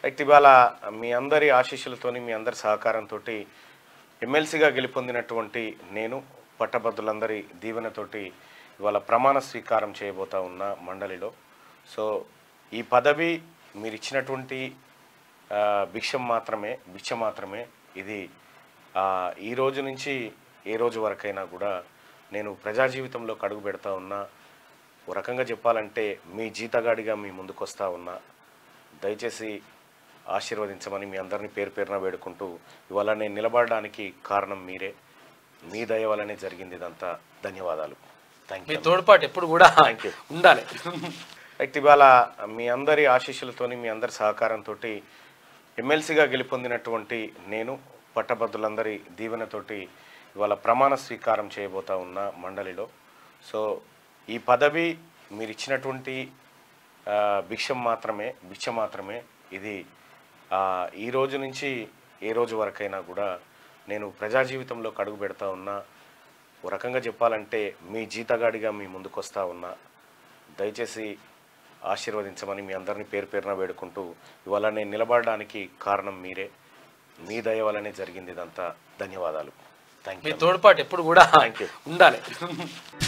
అయితే ఇవాళ మీ అందరి ఆశీస్సులతోని మీ అందరి సహకారంతో ఎమ్మెల్సీగా గెలుపొందినటువంటి నేను పట్టభద్రులందరి దీవెనతోటి ఇవాళ ప్రమాణ స్వీకారం చేయబోతా ఉన్న మండలిలో సో ఈ పదవి మీరు ఇచ్చినటువంటి ఆ, భిక్షం మాత్రమే భిక్ష మాత్రమే ఇది ఆ, ఈ రోజు నుంచి ఏ రోజు వరకైనా కూడా నేను ప్రజా జీవితంలో అడుగు పెడతా ఉన్నా ఓ రకంగా చెప్పాలంటే మీ జీతగాడిగా మీ ముందుకు వస్తా ఉన్నా దయచేసి ఆశీర్వదించమని మీ అందరినీ పేరు పేరున వేడుకుంటూ ఇవాళ నేను నిలబడడానికి కారణం మీరే మీ దయ వల్లనే జరిగింది ఇదంతా ధన్యవాదాలు థ్యాంక్ మీ యూ తోడ్పాటు ఎప్పుడు కూడా Thank you. ఉండాలి అయితే ఇవాళ మీ అందరి ఆశీస్సులతోని మీ అందరి సహకారంతో ఎమ్మెల్సీగా గెలుపొందినటువంటి నేను పట్టభద్రులందరి దీవెనతోటి ఇవాళ ప్రమాణ స్వీకారం చేయబోతా ఉన్న మండలిలో సో ఈ పదవి మీరు ఇచ్చినటువంటి ఆ, భిక్షం మాత్రమే భిక్ష మాత్రమే ఇది ఆ, ఈ రోజు నుంచి ఏ రోజు వరకైనా కూడా నేను ప్రజా జీవితంలో అడుగు పెడతా ఉన్నా ఓ రకంగా చెప్పాలంటే మీ జీతగాడిగా మీ ముందుకు వస్తా ఉన్నా దయచేసి ఆశీర్వదించమని మీ అందరినీ పేరు పేరున వేడుకుంటూ ఇవాళ నేను నిలబడడానికి కారణం మీరే మీ దయ వల్లనే జరిగింది ఇదంతా ధన్యవాదాలు థ్యాంక్ మీ యూ తోడ్పాటు ఎప్పుడు కూడా Thank you. ఉండాలి